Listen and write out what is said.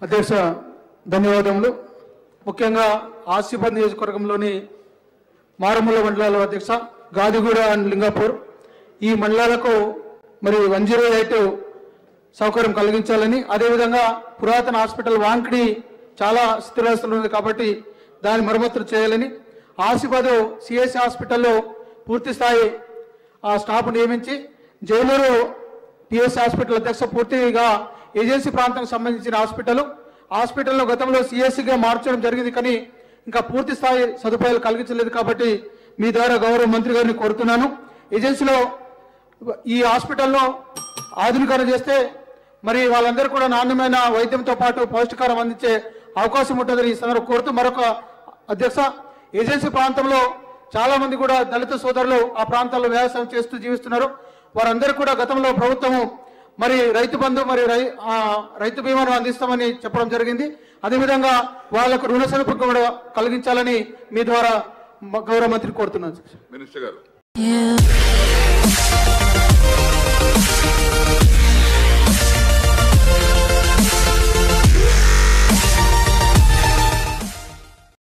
అధ్యక్ష ధన్యవాదములు ముఖ్యంగా ఆసిఫాబాద్ నియోజకవర్గంలోని మారుమూల మండలాల అధ్యక్ష గాదిగూడ అండ్ లింగాపూర్ ఈ మండలాలకు మరి వన్ జీరో ఎయిట్ సౌకర్యం కలిగించాలని అదేవిధంగా పురాతన హాస్పిటల్ వాంకిడి చాలా స్థిరాస్తులు ఉంది కాబట్టి దాని మరమ్మతులు చేయాలని ఆసిఫాబాద్ సిఎస్సి హాస్పిటల్లో పూర్తి స్థాయి ఆ స్టాఫ్ నియమించి జైలూరు పిఎస్ హాస్పిటల్ అధ్యక్ష పూర్తిగా ఏజెన్సీ ప్రాంతానికి సంబంధించిన హాస్పిటల్ హాస్పిటల్లో గతంలో సిఎస్సిగా మార్చడం జరిగింది కానీ ఇంకా పూర్తి స్థాయి సదుపాయాలు కలిగించలేదు కాబట్టి మీ ద్వారా గౌరవ మంత్రి గారిని కోరుతున్నాను ఏజెన్సీలో ఈ హాస్పిటల్లో ఆధునీకరణ చేస్తే మరి వాళ్ళందరూ కూడా నాణ్యమైన వైద్యంతో పాటు పౌష్టికారం అందించే అవకాశం ఉంటుందని ఈ సందర్భం కోరుతూ మరొక అధ్యక్ష ఏజెన్సీ ప్రాంతంలో చాలా మంది కూడా దళిత సోదరులు ఆ ప్రాంతాల్లో వ్యవసాయం చేస్తూ జీవిస్తున్నారు వారందరూ కూడా గతంలో ప్రభుత్వము మరి రైతు బంధు మరి రై ఆ, రైతు బీమాను అందిస్తామని చెప్పడం జరిగింది అదేవిధంగా వాళ్లకు రుణ సదుపాయం కూడా కలిగించాలని మీ ద్వారా మ- గౌరవ మంత్రి కోరుతున్నాను మినిస్టర్ గారు